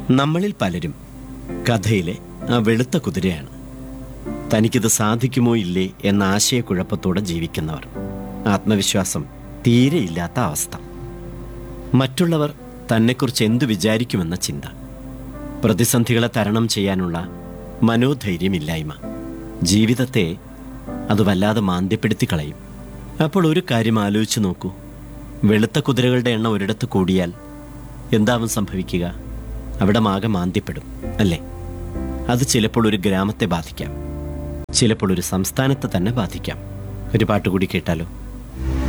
നമ്മളിൽ പലരും കഥയിലെ ആ വെളുത്ത കുതിരയാണ് തനിക്കിത് സാധിക്കുമോ ഇല്ലേ എന്ന ആശയക്കുഴപ്പത്തോടെ ജീവിക്കുന്നവർ ആത്മവിശ്വാസം തീരെയില്ലാത്ത അവസ്ഥ മറ്റുള്ളവർ തന്നെക്കുറിച്ച് എന്തു വിചാരിക്കുമെന്ന ചിന്ത പ്രതിസന്ധികളെ തരണം ചെയ്യാനുള്ള മനോധൈര്യമില്ലായ്മ ജീവിതത്തെ അത് വല്ലാതെ മാന്ദ്യപ്പെടുത്തി കളയും അപ്പോൾ ഒരു കാര്യം ആലോചിച്ച് നോക്കൂ വെളുത്ത കുതിരകളുടെ എണ്ണം ഒരിടത്ത് കൂടിയാൽ എന്താവും സംഭവിക്കുക അവിടെ മാകെ മാന്ദ്യപ്പെടും അല്ലേ അത് ചിലപ്പോൾ ഒരു ഗ്രാമത്തെ ബാധിക്കാം ചിലപ്പോൾ ഒരു സംസ്ഥാനത്തെ തന്നെ ബാധിക്കാം ഒരു പാട്ട് കൂടി കേട്ടാലോ